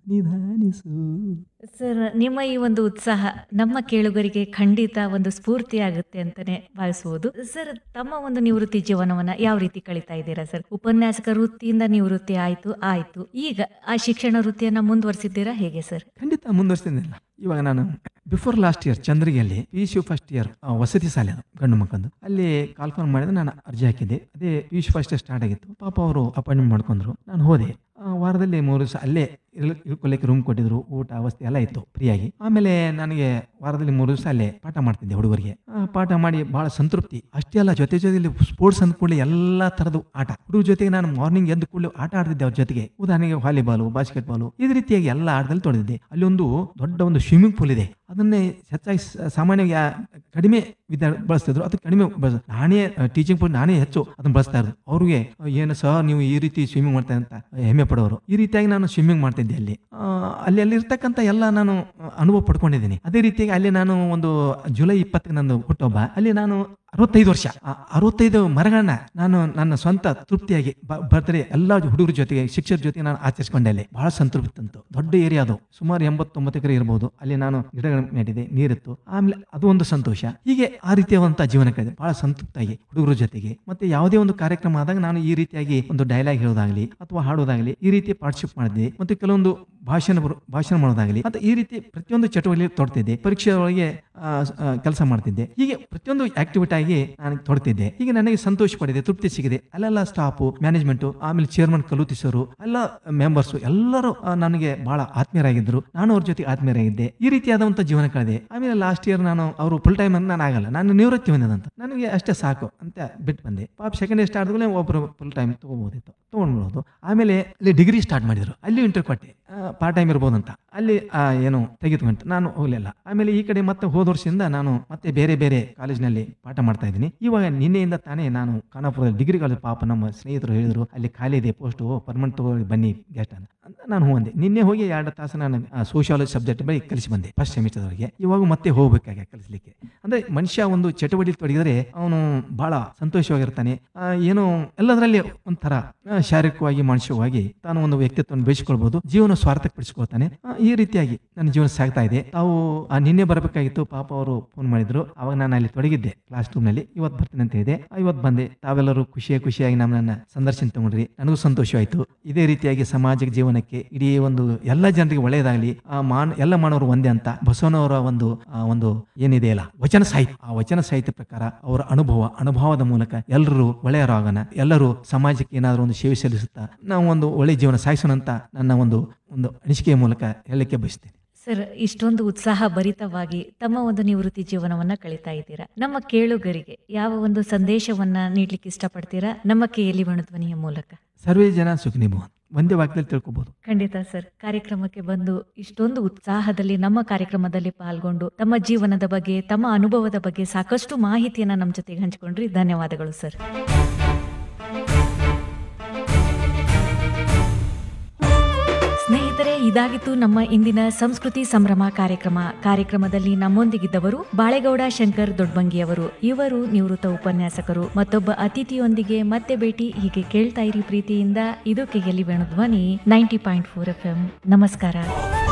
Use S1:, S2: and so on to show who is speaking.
S1: ನಿಧಾನಿಸು
S2: sir ನಿಮ್ಮ ಈ ಒಂದು ಉತ್ಸಾಹ ನಮ್ಮ ಕೇಳುಗರಿಗೆ ಖಂಡಿತ ಒಂದು ಸ್ಫೂರ್ತಿ ಆಗುತ್ತೆ ಅಂತಾನೆ ಭಾವಿಸುವುದು ಸರ್ ತಮ್ಮ ಒಂದು ನಿವೃತ್ತಿ ಜೀವನವನ್ನ ಯಾವ ರೀತಿ ಕಳೀತಾ ಇದ್ದೀರಾ ಸರ್ ಉಪನ್ಯಾಸಕ ವೃತ್ತಿಯಿಂದ ನಿವೃತ್ತಿ ಆಯ್ತು ಆಯ್ತು ಈಗ ಆ ಶಿಕ್ಷಣ ವೃತ್ತಿಯನ್ನ ಮುಂದುವರಿಸಿದ್ದೀರಾ ಹೇಗೆ ಸರ್
S1: ಖಂಡಿತ ಮುಂದುವರಿಸ್ತಿದ್ದಿಲ್ಲ ಇವಾಗ ನಾನು ಬಿಫೋರ್ ಲಾಸ್ಟ್ ಇಯರ್ ಚಂದ್ರಿಗೆಯಲ್ಲಿ ಪಿ ಯು ಫಸ್ಟ್ ಇಯರ್ ವಸತಿ ಶಾಲೆ ಅದು ಗಂಡು ಮಕ್ಕಂದು ಅಲ್ಲಿ ಕಾಲ್ಫಾರ್ಮ್ ಮಾಡಿದ್ರೆ ನಾನು ಅರ್ಜಿ ಹಾಕಿದ್ದೆ ಅದೇ ಪಿ ಯು ಫಸ್ಟ್ ಸ್ಟಾರ್ಟ್ ಆಗಿತ್ತು ಪಾಪ ಅವರು ಅಪಾಯಿಂಟ್ಮೆಂಟ್ ಮಾಡ್ಕೊಂಡ್ರು ನಾನು ಹೋದೆ ಆ, ವಾರದಲ್ಲಿ ಮೂರು ದಿವಸ ಅಲ್ಲೇ ಇಳ್- ಇಳ್ಕೊಳ್ಳಿಕ್ಕೆ ರೂಮ್ ಕೊಟ್ಟಿದ್ರು ಊಟ ಅವಸ್ಥೆ ಎಲ್ಲ ಇತ್ತು ಫ್ರೀಯಾಗಿ ಆಮೇಲೆ ನನಗೆ ವಾರದಲ್ಲಿ ಮೂರು ದಿವಸ ಅಲ್ಲೇ ಪಾಠ ಮಾಡ್ತಿದ್ದೆ ಹುಡುಗರಿಗೆ ಆ, ಪಾಠ ಮಾಡಿ ಬಹಳ ಸಂತೃಪ್ತಿ ಅಷ್ಟೇ ಅಲ್ಲ ಜೊತೆ ಜೊತೆಲಿ ಸ್ಪೋರ್ಟ್ಸ್ ಅಂದ ಕೂಡಲೇ ಎಲ್ಲ ತರದ್ದು ಆಟ ಹುಡುಗರ ಜೊತೆಗೆ ನಾನು ಮಾರ್ನಿಂಗ್ ಎದ್ದು ಕೂಡಲೇ ಆಟ ಆಡ್ತಿದ್ದೆ ಅವ್ರ ಜೊತೆಗೆ ಉದಾಹರಣೆಗೆ ವಾಲಿಬಾಲು ಬಾಸ್ಕೆಟ್ ಬಾಲು ಇದೇ ರೀತಿಯಾಗಿ ಎಲ್ಲ ಆಟದಲ್ಲಿ ತೊಳೆದಿದ್ದೆ ಅಲ್ಲಿ ಒಂದು ದೊಡ್ಡ ಒಂದು ಸ್ವಿಮ್ಮಿಂಗ್ ಪೂಲ್ ಇದೆ ಅದನ್ನೇ ಹೆಚ್ಚಾಗಿ ಸ- ಸಾಮಾನ್ಯವಾಗಿ ಯಾ- ಕಡಿಮೆ ವಿದ್ಯಾರ್ಥಿ ಬಳಸ್ತಿದ್ರು ಅದು ಕಡಿಮೆ ಬಳಸ ನಾನೇ ಟೀಚಿಂಗ್ ಪೂಲ್ ನಾನೇ ಹೆಚ್ಚು ಅದನ್ನ ಬಳಸ್ತಾ ಇರೋದು ಅವ್ರಿಗೆ ಏನು ಸರ್ ನೀವು ಈ ರೀತಿ ಸ್ವಿಮ್ಮಿಂಗ್ ಮಾಡ್ತಾ ಅಂತ ಹೆಮ್ಮೆ ಪಡೋರು ಈ ರೀತಿಯಾಗಿ ನಾನು ಸ್ವಿಮ್ಮಿಂಗ್ ಮಾಡ್ತಿದ್ದೆ ಅಲ್ಲಿ ಆ, ಅಲ್ಲಿ ಅಲ್ಲಿ ಇರ್ತಕ್ಕಂಥ ಎಲ್ಲ ನಾನು ಆ, ಅನುಭವ ಪಡ್ಕೊಂಡಿದ್ದೀನಿ ಅದೇ ರೀತಿಯಾಗಿ ಅಲ್ಲಿ ನಾನು ಒಂದು ಜುಲೈ ಇಪ್ಪತ್ತಕ್ಕೆ ನಂದು ಹುಟ್ಟೊಬ್ಬ ಅಲ್ಲಿ ನಾನು ಅರವತ್ತೈದು ವರ್ಷ ಆ ಅರವತ್ತೈದು ಮರಗಳನ್ನ ನಾನು ನನ್ನ ಸ್ವಂತ ತೃಪ್ತಿಯಾಗಿ ಬರ್ತ್ಡೇ ಎಲ್ಲ ಹುಡುಗರ ಜೊತೆಗೆ ಶಿಕ್ಷಕರ ಜೊತೆಗೆ ನಾನು ಆಚರಿಸ್ಕೊಂಡೆ ಅಲ್ಲಿ ಬಹಳ ಸಂತೃಪ್ತಿ ತಂತು ದೊಡ್ಡ ಏರಿಯಾ ಅದು ಸುಮಾರು ಎಂಬತ್ತೊಂಬತ್ತು ಎಕರೆ ಇರಬಹುದು ಅಲ್ಲಿ ನಾನು ಗಿಡಗಳ ನೆಟ್ಟಿದೆ ನೀರಿತ್ತು ಆಮೇಲೆ ಅದು ಒಂದು ಸಂತೋಷ ಹೀಗೆ ಆ ರೀತಿಯಾದಂತಹ ಜೀವನ ಕಳೆದೆ ಬಹಳ ಸಂತೃಪ್ತಾಗಿ ಹುಡುಗರ ಜೊತೆಗೆ ಮತ್ತೆ ಯಾವುದೇ ಒಂದು ಕಾರ್ಯಕ್ರಮ ಆದಾಗ ನಾನು ಈ ರೀತಿಯಾಗಿ ಒಂದು ಡೈಲಾಗ್ ಹೇಳೋದಾಗ್ಲಿ ಅಥವಾ ಹಾಡೋದಾಗ್ಲಿ ಈ ರೀತಿ ಪಾರ್ಟಿಸಿಪೇಟ್ ಮಾಡಿದ್ದೆ ಮತ್ತೆ ಕೆಲವೊಂದು ಭಾಷಣ ಬರು- ಭಾಷಣ ಮಾಡೋದಾಗಲಿ ಅಂತ ಈ ರೀತಿ ಪ್ರತಿಯೊಂದು ಚಟುವಟಿಕೆ ತೊಡ್ತಿದ್ದೆ ಪರೀಕ್ಷೆ ಒಳಗೆ ಕೆಲಸ ಮಾಡ್ತಿದ್ದೆ ಹೀಗೆ ಪ್ರತಿಯೊಂದು ಆಕ್ಟಿವಿಟಿ ಆಗಿ ನಾನು ತೊಡ್ತಿದ್ದೆ ಹೀಗೆ ನನಗೆ ಸಂತೋಷ ಪಡಿದೆ ತೃಪ್ತಿ ಸಿಗಿದೆ ಅಲ್ಲೆಲ್ಲ ಸ್ಟಾಫು ಮ್ಯಾನೇಜ್ಮೆಂಟ್ ಆಮೇಲೆ ಚೇರ್ಮನ್ ಕಲೂತಿ ಸರು ಎಲ್ಲ ಮೆಂಬರ್ಸ್ ಎಲ್ಲರೂ ಆ, ನನಗೆ ಬಹಳ ಆತ್ಮೀಯರಾಗಿದ್ದರು ನಾನು ಅವ್ರ ಜೊತೆ ಆತ್ಮೀಯರಾಗಿದ್ದೆ ಈ ರೀತಿಯಾದಂಥ ಜೀವನ ಕಳೆದೆ ಆಮೇಲೆ ಲಾಸ್ಟ್ ಇಯರ್ ನಾನು ಅವರು ಫುಲ್ ಟೈಮ್ ನಾನು ಆಗಲ್ಲ ನಾನು ನಿವೃತ್ತಿ ಹೊಂದಿದಂತ ನನಗೆ ಅಷ್ಟೇ ಸಾಕು ಅಂತ ಬಿಟ್ಟು ಬಂದೆ ಪಾಪ ಸೆಕೆಂಡ್ ಇಯರ್ ಸ್ಟಾರ್ಟ್ ಆದ್ಮೇಲೆ ಒಬ್ಬರು ಫುಲ್ ಟೈಮ್ ತಗೋಬಹುದಿತ್ತು ತೊಗೊಂಡ್ಬಿಡೋದು ಆಮೇಲೆ ಅಲ್ಲಿ ಡಿಗ್ರಿ ಸ್ಟಾರ್ಟ್ ಮಾಡಿದ್ರು ಅಲ್ಲಿ ಇಂಟರ್ ಕೊಟ್ಟೆ ಪಾರ್ಟ್ ಟೈಮ್ ಇರ್ಬೋದು ಅಂತ ಅಲ್ಲಿ ಆ, ಏನು ತೆಗೆದುಕೊಂತ ನಾನು ಹೋಗಲಿಲ್ಲ ಆಮೇಲೆ ಈ ಕಡೆ ಮತ್ತೆ ಹೋದ ವರ್ಷದಿಂದ ನಾನು ಮತ್ತೆ ಬೇರೆ ಬೇರೆ ಕಾಲೇಜಿನಲ್ಲಿ ಪಾಠ ಮಾಡ್ತಾ ಇದ್ದೀನಿ ಇವಾಗ ನಿನ್ನೆಯಿಂದ ತಾನೇ ನಾನು ಖಾನಾಪುರದಲ್ಲಿ ಡಿಗ್ರಿ ಕಾಲೇಜ್ ಪಾಪ ನಮ್ಮ ಸ್ನೇಹಿತರು ಹೇಳಿದ್ರು ಅಲ್ಲಿ ಖಾಲಿ ಇದೆ ಪೋಸ್ಟ್ ಪರ್ಮನೆಂಟ್ ತಗೊಳ್ಳಿ ಬನ್ನಿ ಗೆಸ್ಟ್ ಅಂತ ಅಂತ ನಾನು ಹೋದೆ ನಿನ್ನೆ ಹೋಗಿ ಎರಡು ತಾಸು ನಾನು ಸೋಷಿಯಾಲಜಿ ಸಬ್ಜೆಕ್ಟ್ ಬೈ ಕಲಿಸಿ ಬಂದೆ ಫಸ್ಟ್ ಸೆಮಿಸ್ಟರ್ವರೆಗೆ ಇವಾಗ ಮತ್ತೆ ಹೋಗ್ಬೇಕಾಗ ಕಲಿಸ್ಲಿಕ್ಕೆ ಅಂದ್ರೆ ಮನುಷ್ಯ ಒಂದು ಚಟುವಟಿಕೆ ತೊಡಗಿದ್ರೆ ಅವನು ಬಹಳ ಸಂತೋಷವಾಗಿರ್ತಾನೆ ಆ, ಏನು ಎಲ್ಲದರಲ್ಲಿ ಒಂಥರ ಆ, ಶಾರೀರಿಕವಾಗಿ ಮಾನಸಿಕವಾಗಿ ತಾನು ಒಂದು ವ್ಯಕ್ತಿತ್ವವನ್ನು ಬೆಳೆಸಿಕೊಳ್ಬಹುದು ಜೀವನ ಸ್ವಾರ್ಥಕಪಡಿಸಿಕೊಳ್ತಾನೆ ಆ, ಈ ರೀತಿಯಾಗಿ ನನ್ನ ಜೀವನ ಸಾಗ್ತಾ ಇದೆ ತಾವು ಆ, ನಿನ್ನೆ ಬರಬೇಕಾಗಿತ್ತು ಪಾಪ ಅವರು ಫೋನ್ ಮಾಡಿದ್ರು ಅವಾಗ ನಾನು ಅಲ್ಲಿ ತೊಡಗಿದ್ದೆ ಕ್ಲಾಸ್ ರೂಮ್ ನಲ್ಲಿ ಇವತ್ತು ಬರ್ತೀನಿ ಅಂತ ಹೇಳಿದೆ ಆ, ಇವತ್ತು ಬಂದೆ ತಾವೆಲ್ಲರೂ ಖುಷಿಯಾಗಿ ಖುಷಿಯಾಗಿ ನಮ್ಮನ್ನ ಸಂದರ್ಶನ ತಗೊಂಡ್ರಿ ನನಗೂ ಸಂತೋಷವಾಯಿತು ಇದೇ ರೀತಿಯಾಗಿ ಸಾಮಾಜಿಕ ಜೀವನಕ್ಕೆ ಇಡೀ ಒಂದು ಎಲ್ಲ ಜನರಿಗೆ ಒಳ್ಳೆಯದಾಗಲಿ ಆ ಮಾನ್ ಎಲ್ಲ ಮಾನವರು ಒಂದೇ ಅಂತ ಬಸವನವರ ಒಂದು ಆ, ಒಂದು ಏನಿದೆಯಲ್ಲ ವಚನ ಸಾಹಿತ್ಯ ಆ ವಚನ ಸಾಹಿತ್ಯ ಪ್ರಕಾರ ಅವರ ಅನುಭವ ಅನುಭವದ ಮೂಲಕ ಎಲ್ಲರೂ ಒಳ್ಳೆಯರಾಗೋಣ ಎಲ್ಲರೂ ಸಮಾಜಕ್ಕೆ ಏನಾದರೂ ಒಂದು ಸೇವೆ ಸಲ್ಲಿಸುತ್ತಾ ನಾವು ಒಂದು ಒಳ್ಳೆ ಜೀವನ ಸಾಗಿಸೋಣ ಅಂತ ನನ್ನ ಒಂದು ಒಂದು ಅನಿಸಿಕೆಯ ಮೂಲಕ ಹೇಳಲಿಕ್ಕೆ ಬಯಸ್ತೇನೆ
S2: ಸರ್ ಇಷ್ಟೊಂದು ಉತ್ಸಾಹ ಭರಿತವಾಗಿ ತಮ್ಮ ಒಂದು ನಿವೃತ್ತಿ ಜೀವನವನ್ನ ಕಳೀತಾ ಇದ್ದೀರಾ ನಮ್ಮ ಕೇಳುಗರಿಗೆ ಯಾವ ಒಂದು ಸಂದೇಶವನ್ನ ನೀಡ್ಲಿಕ್ಕೆ ಇಷ್ಟಪಡ್ತೀರಾ ನಮ್ಮ ಕೇಳಿ ಧ್ವನಿಯ ಮೂಲಕ
S1: ಸರ್ವೇ ಜನ ಸುಖಿನಿ ಭವನ್ ಒಂದೇ ವಾಕ್ಯದಲ್ಲಿ ತಿಳ್ಕೊಬಹುದು
S2: ಖಂಡಿತ ಸರ್ ಕಾರ್ಯಕ್ರಮಕ್ಕೆ ಬಂದು ಇಷ್ಟೊಂದು ಉತ್ಸಾಹದಲ್ಲಿ ನಮ್ಮ ಕಾರ್ಯಕ್ರಮದಲ್ಲಿ ಪಾಲ್ಗೊಂಡು ತಮ್ಮ ಜೀವನದ ಬಗ್ಗೆ ತಮ್ಮ ಅನುಭವದ ಬಗ್ಗೆ ಸಾಕಷ್ಟು ಮಾಹಿತಿಯನ್ನ ನಮ್ಮ ಜೊತೆಗೆ ಹಂಚಿಕೊಂಡ್ರಿ ಧನ್ಯವಾದಗಳು ಸರ್ ಸ್ನೇಹಿತರೆ ಇದಾಗಿತ್ತು ನಮ್ಮ ಇಂದಿನ ಸಂಸ್ಕೃತಿ ಸಂಭ್ರಮ ಕಾರ್ಯಕ್ರಮ ಕಾರ್ಯಕ್ರಮದಲ್ಲಿ ನಮ್ಮೊಂದಿಗಿದ್ದವರು ಬಾಳೆಗೌಡ ಶಂಕರ್ ದೊಡ್ಬಂಗಿಯವರು ಇವರು ನಿವೃತ್ತ ಉಪನ್ಯಾಸಕರು ಮತ್ತೊಬ್ಬ ಅತಿಥಿಯೊಂದಿಗೆ ಮತ್ತೆ ಭೇಟಿ ಹೀಗೆ ಕೇಳ್ತಾ ಇರಿ ಪ್ರೀತಿಯಿಂದ ಇದು ಕೆಗೆಲಿ Venu Dhwani ninety point four F M ನಮಸ್ಕಾರ